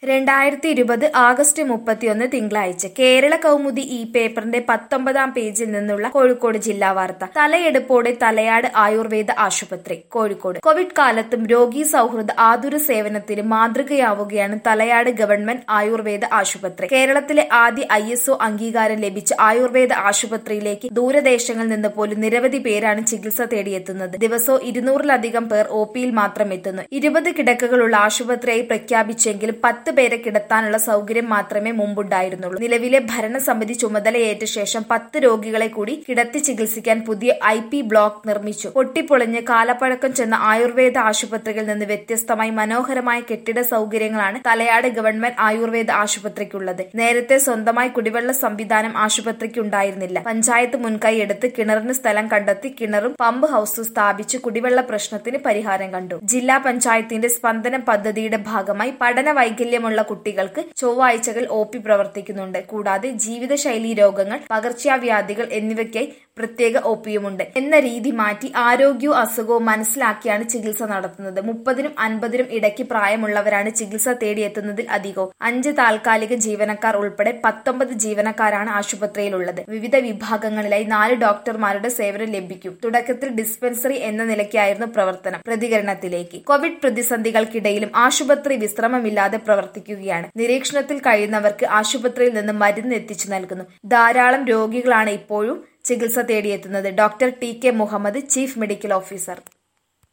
രണ്ടായിരത്തി ഇരുപത് ആഗസ്റ്റ് മുപ്പത്തിയൊന്ന് തിങ്കളാഴ്ച കേരള കൗമുദി ഈ പേപ്പറിന്റെ പത്തൊമ്പതാം പേജിൽ നിന്നുള്ള കോഴിക്കോട് ജില്ലാ വാർത്ത തലയെടുപ്പോടെ തലയാട് ആയുർവേദ ആശുപത്രി കോഴിക്കോട് കോവിഡ് കാലത്തും രോഗി സൗഹൃദ ആതുര സേവനത്തിന് മാതൃകയാവുകയാണ് തലയാട് ഗവൺമെന്റ് ആയുർവേദ ആശുപത്രി കേരളത്തിലെ ആദ്യ ഐ എസ് അംഗീകാരം ലഭിച്ച ആയുർവേദ ആശുപത്രിയിലേക്ക് ദൂരദേശങ്ങളിൽ നിന്ന് പോലും നിരവധി പേരാണ് ചികിത്സ തേടിയെത്തുന്നത് ദിവസവും ഇരുന്നൂറിലധികം പേർ ഒ പിയിൽ മാത്രം എത്തുന്നു ഇരുപത് കിടക്കകളുള്ള ആശുപത്രിയായി പ്രഖ്യാപിച്ചെങ്കിലും പത്ത് പേരെ കിടത്താനുള്ള സൗകര്യം മാത്രമേ മുമ്പുണ്ടായിരുന്നുള്ളൂ നിലവിലെ ഭരണസമിതി ചുമതലയേറ്റ ശേഷം പത്ത് രോഗികളെ കൂടി കിടത്തി ചികിത്സിക്കാൻ പുതിയ ഐ പി ബ്ലോക്ക് നിർമ്മിച്ചു പൊട്ടിപ്പൊളിഞ്ഞ് കാലപ്പഴക്കം ചെന്ന ആയുർവേദ ആശുപത്രികളിൽ നിന്ന് വ്യത്യസ്തമായി മനോഹരമായ കെട്ടിട സൗകര്യങ്ങളാണ് തലയാട് ഗവൺമെന്റ് ആയുർവേദ ആശുപത്രിക്കുള്ളത് നേരത്തെ സ്വന്തമായി കുടിവെള്ള സംവിധാനം ആശുപത്രിക്ക് ഉണ്ടായിരുന്നില്ല പഞ്ചായത്ത് മുൻകൈ എടുത്ത് കിണറിന് സ്ഥലം കണ്ടെത്തി കിണറും പമ്പ് ഹൌസും സ്ഥാപിച്ച് കുടിവെള്ള പ്രശ്നത്തിന് പരിഹാരം കണ്ടു ജില്ലാ പഞ്ചായത്തിന്റെ സ്പന്ദനം പദ്ധതിയുടെ ഭാഗമായി പഠന വൈകല്യമുള്ള കുട്ടികൾക്ക് ചൊവ്വാഴ്ചകൾ ഒ പി പ്രവർത്തിക്കുന്നുണ്ട് കൂടാതെ ജീവിതശൈലി രോഗങ്ങൾ പകർച്ചവ്യാധികൾ എന്നിവയ്ക്കായി പ്രത്യേക ഒ പിയുമുണ്ട് എന്ന രീതി മാറ്റി ആരോഗ്യവും അസുഖവും മനസ്സിലാക്കിയാണ് ചികിത്സ നടത്തുന്നത് മുപ്പതിനും അൻപതിനും ഇടയ്ക്ക് പ്രായമുള്ളവരാണ് ചികിത്സ തേടിയെത്തുന്നതിൽ അധികവും അഞ്ച് താൽക്കാലിക ജീവനക്കാർ ഉൾപ്പെടെ പത്തൊമ്പത് ജീവനക്കാരാണ് ആശുപത്രിയിലുള്ളത് വിവിധ വിഭാഗങ്ങളിലായി നാല് ഡോക്ടർമാരുടെ സേവനം ലഭിക്കും തുടക്കത്തിൽ ഡിസ്പെൻസറി എന്ന നിലയ്ക്കായിരുന്നു പ്രവർത്തനം പ്രതികരണത്തിലേക്ക് കോവിഡ് പ്രതിസന്ധികൾക്കിടയിലും ആശുപത്രി വിശ്രമമില്ലാതെ പ്രവർത്തിക്കുകയാണ് നിരീക്ഷണത്തിൽ കഴിയുന്നവർക്ക് ആശുപത്രിയിൽ നിന്ന് മരുന്ന് എത്തിച്ചു നൽകുന്നു ധാരാളം രോഗികളാണ് ഇപ്പോഴും ചികിത്സ തേടിയെത്തുന്നത് doctor T K Muhammad chief medical officer